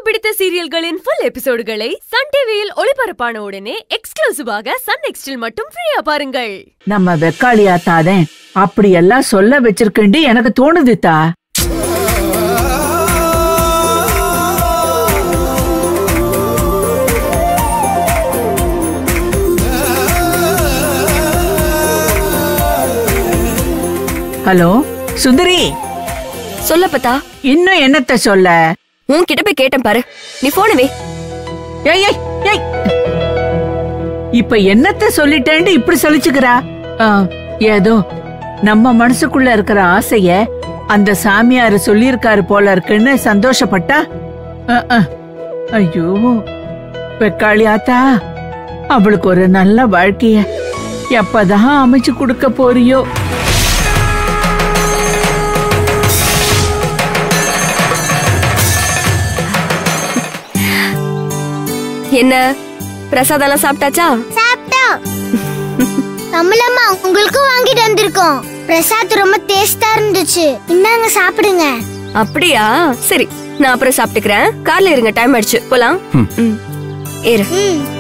பிடித்த சீரியல்களின் full எபிசோடுகளை Sun டிவியில் ஒளிபரப்பான உடனே எக்ஸ்க்ளூசிவாக சன் நெக்ஸ்டில் மட்டும் ஃப்ரீயா பாருங்கள் நம்ம வெக்காளியாத்தாதேன் அப்படியெல்லாம் சொல்ல வச்சிருக்கேன்டி எனக்கு தோணுதுத்தா ஹலோ சுந்தரி சொல்ல பத்தா இன்னும் என்னத்த சொல்ல உன்கிட்ட போய் கேட்டேன் பாரு நீ போனவே ஏய் ஏய் ஏய் இப்ப என்னத்த சொல்லிட்டேன்னு இப்படி சொல்லிச்சுக்கிறா ஆ, ஏதோ நம்ம மனசுக்குள்ள இருக்கிற ஆசைய அந்த சாமியாரு சொல்லியிருக்காரு போல இருக்குன்னு சந்தோஷப்பட்டா அ, அ. ஐயோ வெக்காளி ஆத்தா அவளுக்கு ஒரு நல்ல வாழ்க்கைய எப்பதான் அமைச்சு கொடுக்க போறியோ என்ன பிரசாதம் சாப்பிட்டாச்சா சாப்பிட்டோம் தமிழம்மா உங்களுக்கும் வாங்கிட்டு வந்திருக்கோம் பிரசாத் ரொம்ப டேஸ்டா இருந்துச்சு இந்தாங்க சாப்பிடுங்க அப்படியா சரி நான் அப்புறம் சாப்பிட்டுக்கிறேன் கார்ல இருங்க டைம் ஆயிடுச்சு போலாம் ம். ஏறு ம்